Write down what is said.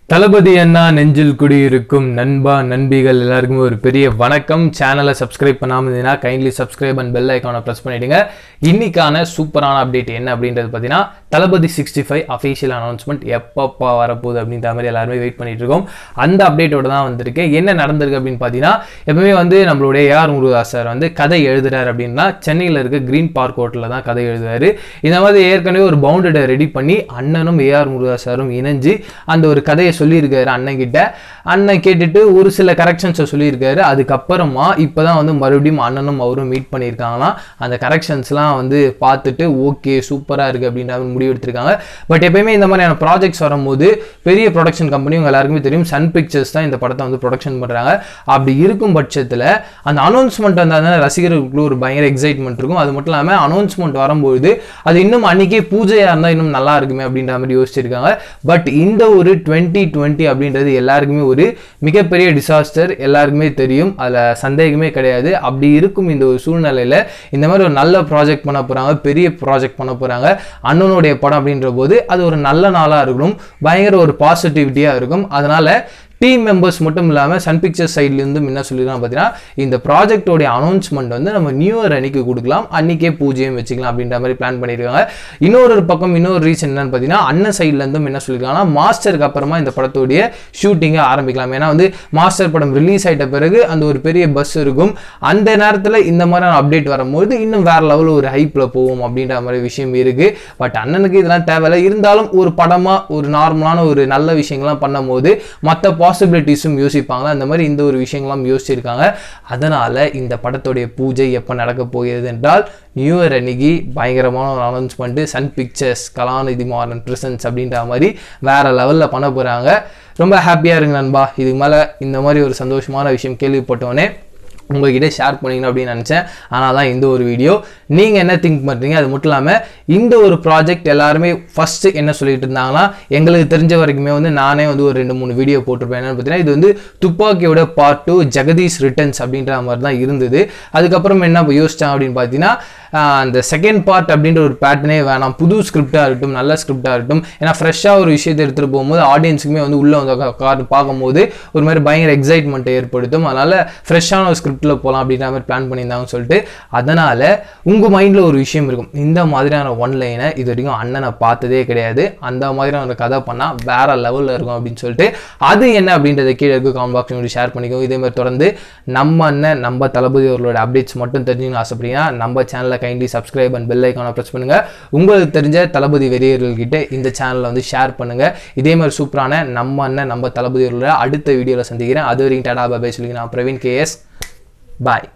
தளபதி அண்ணா நெஞ்சில் குடியிருக்கும் நண்பா நண்பிகள் எல்லாருக்குமே ஒரு பெரிய வணக்கம் சேனலை சப்ஸ்கிரைப் பண்ணாமல் இருந்தீங்கன்னா கைண்ட்லி சப்ஸ்கிரைப் அண்ட் பெல் ஐக்கானை ப்ரெஸ் பண்ணிடுங்க இன்னைக்கான சூப்பரான அப்டேட் என்ன அப்படின்றது பார்த்தீங்கன்னா Thalapathy sixty five official announcement எப்பப்பா வரப்போகுது அப்படின்ற மாதிரி எல்லாருமே வெயிட் பண்ணிட்டு இருக்கோம் அந்த அப்டேட்டோட தான் வந்திருக்கு என்ன நடந்திருக்கு அப்படின்னு பார்த்தீங்கன்னா எப்பவுமே வந்து நம்மளுடைய ஏஆர் முருகதாஸ் சார் வந்து கதை எழுதுறாரு அப்படின்னா சென்னையில் இருக்க கிரீன் பார்க் ஹோட்டலில் தான் கதை எழுதுவாரு இந்த மாதிரி ஏற்கனவே ஒரு பவுண்டடை ரெடி பண்ணி அண்ணனும் ஏஆர் முருகதாஸ் சாரும் இணைஞ்சு அந்த ஒரு கதையை சொல்லியிருக்காரு அண்ணன் கிட்ட அண்ணன் கேட்டுட்டு ஒரு சில கரெக்ஷன்ஸை சொல்லியிருக்காரு அதுக்கப்புறமா இப்போ தான் வந்து மறுபடியும் அண்ணனும் அவரும் மீட் பண்ணியிருக்காங்களாம் அந்த கரெக்ஷன்ஸ்லாம் வந்து பார்த்துட்டு ஓகே சூப்பராக இருக்குது அப்படின்ற மாதிரி முடிவு எடுத்திருக்காங்க பட் எப்பயுமே இந்த மாதிரியான ப்ராஜெக்ட்ஸ் வரும்போது பெரிய ப்ரொடக்ஷன் கம்பெனி உங்க எல்லாருக்குமே தெரியும் சன் பிக்சர்ஸ் தான் இந்த படத்தை வந்து ப்ரொடக்ஷன் பண்ணுறாங்க அப்படி இருக்கும் பட்சத்தில் அந்த அனௌன்ஸ்மெண்ட் வந்தால் ரசிகர்களுக்குள்ள ஒரு பயங்கர எக்ஸைட்மெண்ட் இருக்கும் அது மட்டும் இல்லாமல் அனௌன்ஸ்மெண்ட் வரும்போது அது இன்னும் அன்னைக்கே பூஜையாக இருந்தால் இன்னும் நல்லா இருக்குமே அப்படின்ற மாதிரி யோசிச்சிருக்காங்க பட் இந்த ஒரு டுவெண்ட்டி டுவெண்ட்டி அப்படின்றது எல்லாருக்குமே ஒரு மிகப்பெரிய டிசாஸ்டர் எல்லாருக்குமே தெரியும் அதில் சந்தேகமே கிடையாது அப்படி இருக்கும் இந்த ஒரு சூழ்நிலையில் இந்த மாதிரி ஒரு நல்ல ப்ராஜெக்ட் பண்ண போகிறாங்க பெரிய ப்ராஜெக்ட் பண்ண போகிறாங்க அண்ணனுடைய படம் அப்படின்ற போது அது ஒரு நல்ல நாளாக இருக்கணும் பயங்கர ஒரு பாசிட்டிவிட்டியாக இருக்கும் அதனால் டீம் மெம்பர்ஸ் மட்டும் இல்லாமல் சன் பிக்சர்ஸ் சைட்லேருந்தும் என்ன சொல்லியிருக்காங்க பார்த்தீங்கன்னா இந்த ப்ராஜெக்டோடைய அனௌன்ஸ்மெண்ட் வந்து நம்ம நியூ இயர் அன்னைக்கு கொடுக்கலாம் அன்னைக்கே பூஜையும் வச்சுக்கலாம் அப்படின்ற மாதிரி பிளான் பண்ணியிருக்காங்க இன்னொரு பக்கம் இன்னொரு ரீசன் என்னன்னு பார்த்தீங்கன்னா அண்ணன் சைட்லேருந்தும் என்ன சொல்லியிருக்காங்கன்னா மாஸ்டருக்கு அப்புறமா இந்த படத்துடைய ஷூட்டிங்கை ஆரம்பிக்கலாம் ஏன்னா வந்து மாஸ்டர் படம் ரிலீஸ் ஆகிட்ட பிறகு அந்த ஒரு பெரிய பஸ் இருக்கும் அந்த நேரத்தில் இந்த மாதிரியான அப்டேட் வரும்போது இன்னும் வேற லெவலில் ஒரு ஹைப்பில் போவோம் அப்படின்ற மாதிரி விஷயம் இருக்குது பட் அண்ணனுக்கு இதெல்லாம் தேவையில்லை இருந்தாலும் ஒரு படமாக ஒரு நார்மலான ஒரு நல்ல விஷயங்கள்லாம் பண்ணும்போது மற்ற பாசிபிலிட்டிஸும் யோசிப்பாங்க அந்த மாதிரி இந்த ஒரு விஷயங்கள்லாம் யோசிச்சிருக்காங்க அதனால் இந்த படத்துடைய பூஜை எப்போ நடக்க போகிறது என்றால் நியூ இயர் அன்னைக்கு பயங்கரமான ஒரு announcement Sun Pictures Kalanithi Maran presents அப்படின்ற மாதிரி வேற லெவலில் பண்ண போகிறாங்க ரொம்ப ஹாப்பியாக இருங்க நண்பா இதுக்கு மேலே இந்த மாதிரி ஒரு சந்தோஷமான விஷயம் கேள்விப்பட்டோன்னே உங்ககிட்ட ஷேர் பண்ணிக்கணும் அப்படின்னு நினச்சேன் ஆனால் தான் இந்த ஒரு வீடியோ நீங்கள் என்ன திங்க் பண்ணுறீங்க அது மட்டும் இல்லாமல் இந்த ஒரு ப்ராஜெக்ட் எல்லாருமே ஃபஸ்ட்டு என்ன சொல்லிட்டு இருந்தாங்கன்னா எங்களுக்கு தெரிஞ்ச வரைக்குமே வந்து நானே வந்து ஒரு ரெண்டு மூணு வீடியோ போட்டிருப்பேன் என்னன்னு பார்த்தீங்கன்னா இது வந்து துப்பாக்கியோட பார்ட் டூ ஜெகதீஷ் ரிட்டர்ன்ஸ் அப்படின்ற மாதிரி தான் இருந்தது அதுக்கப்புறம் என்ன யோசிச்சான் அப்படின்னு பார்த்தீங்கன்னா ஆஹ் அந்த செகண்ட் பார்ட் அப்படின்ற ஒரு பேட்டர்னே வேணாம் புது ஸ்கிரிப்டாக இருக்கட்டும் நல்ல ஸ்கிரிப்டாக இருக்கட்டும் ஏன்னா ஃப்ரெஷ்ஷாக ஒரு விஷயத்தை எடுத்துகிட்டு போகும்போது ஆடியன்ஸுக்குமே வந்து உள்ளே வந்து கார் பார்க்கும்போது ஒரு மாதிரி பயங்கர எக்ஸைட்மெண்ட்டை ஏற்படுத்தும் அதனால் ஃப்ரெஷ்ஷான ஒரு ஸ்கிரிப்டில் போகலாம் அப்படின்ற மாதிரி பிளான் பண்ணியிருந்தாங்கன்னு சொல்லிட்டு அதனால் உங்கள் மைண்டில் ஒரு விஷயம் இருக்கும் இந்த மாதிரியான ஒன் லைனை இது வரைக்கும் அண்ணனை பார்த்ததே கிடையாது அந்த மாதிரியான ஒரு கதை பண்ணால் வேற லெவலில் இருக்கும் அப்படின்னு சொல்லிட்டு அது என்ன அப்படின்றத கீழே இருக்க காமெண்ட் பாக்ஸ் ஷேர் பண்ணிக்கோ இதே மாதிரி தொடர்ந்து நம்ம அண்ணன் நம்ம தளபதி அவர்களோட அப்டேட்ஸ் மட்டும் தெரிஞ்சுக்கணும் ஆசைப்பட்டீங்கன்னா நம்ம சேனலை கைண்ட்லி சப்ஸ்கிரைப் அண்ட் பெல் ஐக்கானை ப்ரெஸ் பண்ணுங்க உங்களுக்கு தெரிஞ்ச தளபதி வெறியர்கள்கிட்ட இந்த சேனலை வந்து ஷேர் பண்ணுங்க இதே மாதிரி சூப்பரான நம்ம அண்ணன் நம்ம தளபதி அவர்களோட அடுத்த வீடியோவில் சந்திக்கிறேன் அது வரைக்கும் டாடா பாபாய் சொல்லிக்கிறேன் நான் பிரவீன் கேஎஸ் பாய்